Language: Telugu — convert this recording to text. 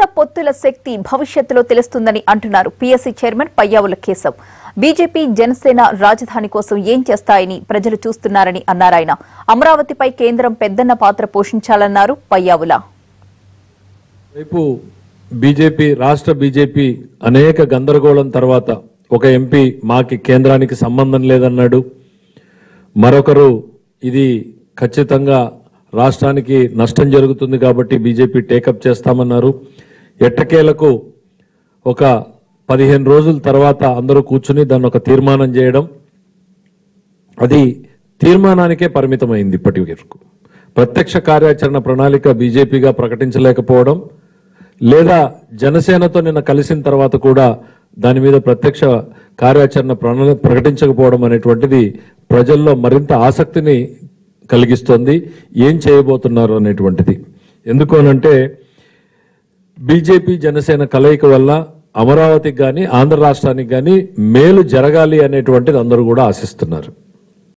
పొత్తుల శక్తి భవిష్యత్తులో తెలుస్తుందని అంటున్నారు PSC chairman Payyavula Keshav BJP Janasena రాజధాని కోసం ఏం చేస్తాయని ప్రజలు చూస్తున్నారని అన్నారాయన అమరావతిపై కేంద్రం పెద్దన్న పాత్ర పోషించాలన్నారు పయ్యావుల వైపు బీజేపీ రాష్ట్ర బీజేపీ అనేక గందరగోళం తర్వాత ఒక ఎంపీ మాకి కేంద్రానికి సంబంధం లేదన్నాడు మరొకరు ఇది ఖచ్చితంగా రాష్ట్రానికి నష్టం జరుగుతుంది కాబట్టి బీజేపీ టేకప్ చేస్తామన్నారు ఎట్టకేలకు ఒక పదిహేను రోజుల తర్వాత అందరూ కూర్చుని దాన్ని ఒక తీర్మానం చేయడం అది తీర్మానానికే పరిమితమైంది ఇప్పటి వరకు ప్రత్యక్ష కార్యాచరణ ప్రణాళిక బీజేపీగా ప్రకటించలేకపోవడం లేదా జనసేనతో నిన్న కలిసిన తర్వాత కూడా దాని మీద ప్రత్యక్ష కార్యాచరణ ప్రణాళిక ప్రకటించకపోవడం అనేటువంటిది ప్రజల్లో మరింత ఆసక్తిని కలిగిస్తోంది ఏం చేయబోతున్నారు అనేటువంటిది ఎందుకు అనంటే బీజేపీ జనసేన కలయిక వల్ల అమరావతికి కానీ ఆంధ్ర రాష్ట్రానికి కానీ మేలు జరగాలి అనేటువంటిది అందరూ కూడా ఆశిస్తున్నారు